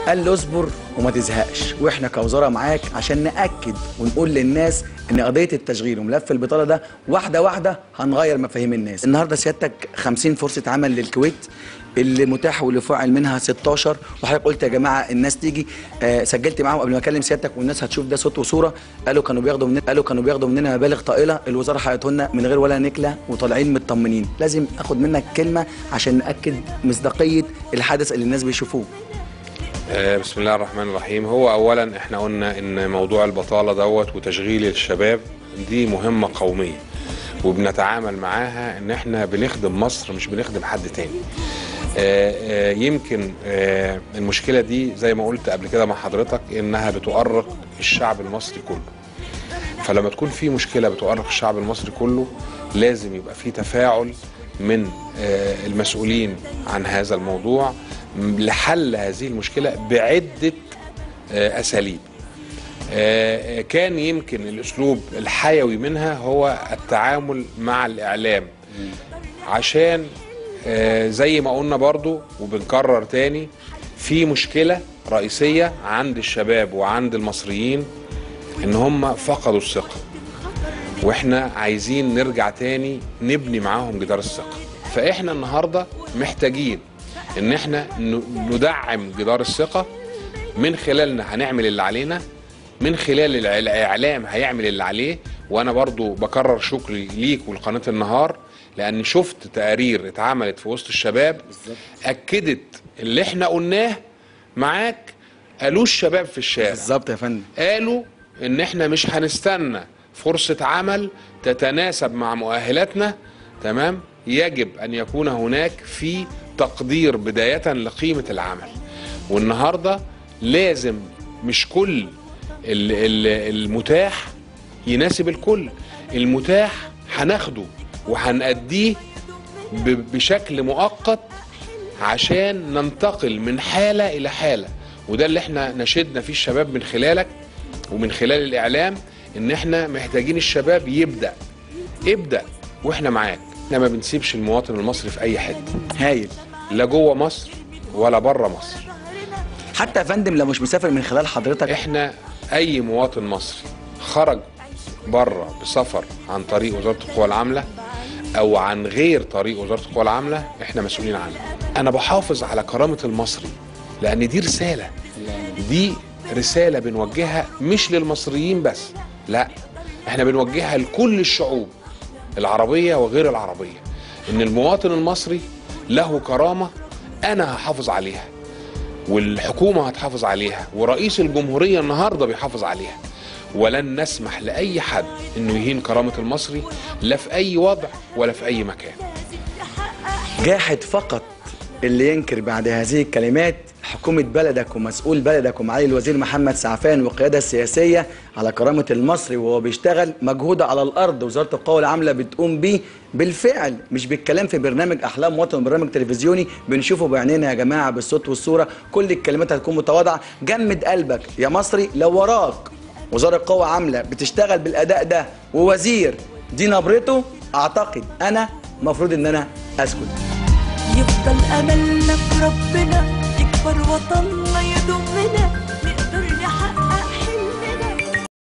قال له اصبر وما تزهقش واحنا كوزاره معاك عشان ناكد ونقول للناس ان قضيه التشغيل وملف البطاله ده واحده واحده هنغير مفاهيم الناس النهارده سيادتك 50 فرصه عمل للكويت اللي متاح واللي فاعل منها 16 وحضرتك قلت يا جماعه الناس تيجي آه سجلت معاهم قبل ما اكلم سيادتك والناس هتشوف ده صوت وصوره قالوا كانوا بياخدوا من قالوا كانوا بياخدوا مننا مبالغ طائله الوزاره حيته لنا من غير ولا نكله وطالعين مطمنين لازم اخد منك كلمه عشان ناكد مصداقيه الحدث اللي الناس بيشوفوه آه، بسم الله الرحمن الرحيم هو اولا احنا قلنا ان موضوع البطاله دوت وتشغيل الشباب دي مهمه قوميه وبنتعامل معاها ان احنا بنخدم مصر مش بنخدم حد تاني آه، آه، يمكن آه، المشكله دي زي ما قلت قبل كده مع حضرتك انها بتؤرق الشعب المصري كله فلما تكون في مشكله بتؤرق الشعب المصري كله لازم يبقى في تفاعل من آه، المسؤولين عن هذا الموضوع م- لحل هذه المشكله بعده آه، اساليب آه، كان يمكن الاسلوب الحيوي منها هو التعامل مع الاعلام عشان آه، زي ما قلنا برضو وبنكرر تاني في مشكله رئيسيه عند الشباب وعند المصريين ان هم فقدوا الثقه واحنا عايزين نرجع تاني نبني معاهم جدار الثقه فاحنا النهارده محتاجين ان احنا ن- ندعم جدار الثقه من خلالنا هنعمل اللي علينا من خلال الع- الاعلام هيعمل اللي عليه وانا برضو بكرر شكري ليك ولقناه النهار لان شفت تقارير اتعملت في وسط الشباب اكدت اللي احنا قلناه معاك قالوه الشباب في الشارع بالظبط يا فندم قالوا ان احنا مش هنستنى فرصة عمل تتناسب مع مؤهلاتنا تمام يجب ان يكون هناك في تقدير بداية لقيمة العمل والنهاردة لازم مش كل ال- ال- المتاح يناسب الكل المتاح هناخده وهنأديه ب- بشكل مؤقت عشان ننتقل من حالة إلى حالة وده اللي احنا نشدنا فيه الشباب من خلالك ومن خلال الإعلام إن احنا محتاجين الشباب يبدأ ابدأ واحنا معاك احنا ما بنسيبش المواطن المصري في أي حتة هايل لا جوه مصر ولا بره مصر حتى يا فندم لو مش مسافر من خلال حضرتك احنا أي مواطن مصري خرج بره بسفر عن طريق وزارة القوى العاملة أو عن غير طريق وزارة القوى العاملة احنا مسؤولين عنه أنا بحافظ على كرامة المصري لأن دي رسالة دي رسالة بنوجهها مش للمصريين بس لا احنا بنوجهها لكل الشعوب العربية وغير العربية ان المواطن المصري له كرامة انا هحافظ عليها والحكومة هتحافظ عليها ورئيس الجمهورية النهاردة بيحافظ عليها ولن نسمح لأي حد انه يهين كرامة المصري لا في اي وضع ولا في اي مكان جاحد فقط اللي ينكر بعد هذه الكلمات حكومة بلدك ومسؤول بلدك ومعالي الوزير محمد سعفان والقيادة السياسية على كرامة المصري وهو بيشتغل مجهود على الأرض وزارة القوى العاملة بتقوم بيه بالفعل مش بالكلام في برنامج أحلام وطن وبرنامج تلفزيوني بنشوفه بعينينا يا جماعة بالصوت والصورة كل الكلمات هتكون متواضعة جمد قلبك يا مصري لو وراك وزارة قوى عاملة بتشتغل بالأداء ده ووزير دي نبرته أعتقد أنا مفروض إن أنا أسكت يفضل املنا في ربنا يكبر وطننا يضمنا